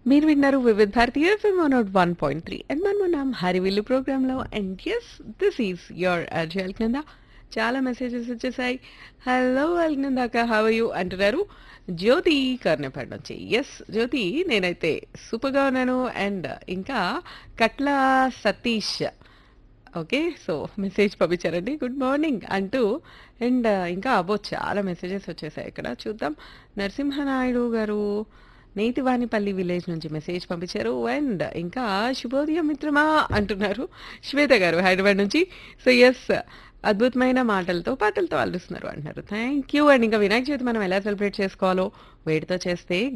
మీరు విన్నారు వివిధ్ భారతి ఎఫ్ఎం నోట్ వన్ పాయింట్ త్రీ అండ్ మనం ఉన్నాం హరివిల్లు ప్రోగ్రాంలో and yes this is your R J Alkinanda చాలా మెసేజెస్ వచ్చేసాయి హలో అల్కినందాక హవ్ యూ అంటున్నారు జ్యోతి కర్ణపాడు నుంచి ఎస్ జ్యోతి నేనైతే సూపర్గా ఉన్నాను అండ్ ఇంకా Katla Satish okay so message పంపించారండి గుడ్ మార్నింగ్ అంటూ అండ్ ఇంకా అబ్బో చాలా మెసేజెస్ వచ్చేసాయి ఇక్కడ చూద్దాం నరసింహనాయుడు గారు నేతివానిపల్లి విలేజ్ నుంచి మెసేజ్ పంపించారు అండ్ ఇంకా శుభోదయం మిత్రమా అంటున్నారు శ్వేత గారు హైదరాబాద్ నుంచి సో ఎస్ అద్భుతమైన మాటలతో పాటలతో అల్లుస్తున్నారు అంటున్నారు థ్యాంక్ యూ అండ్ ఇంకా వినాయక చవితి మనం ఎలా సెలబ్రేట్ చేసుకోవాలో వేడితో చేస్తే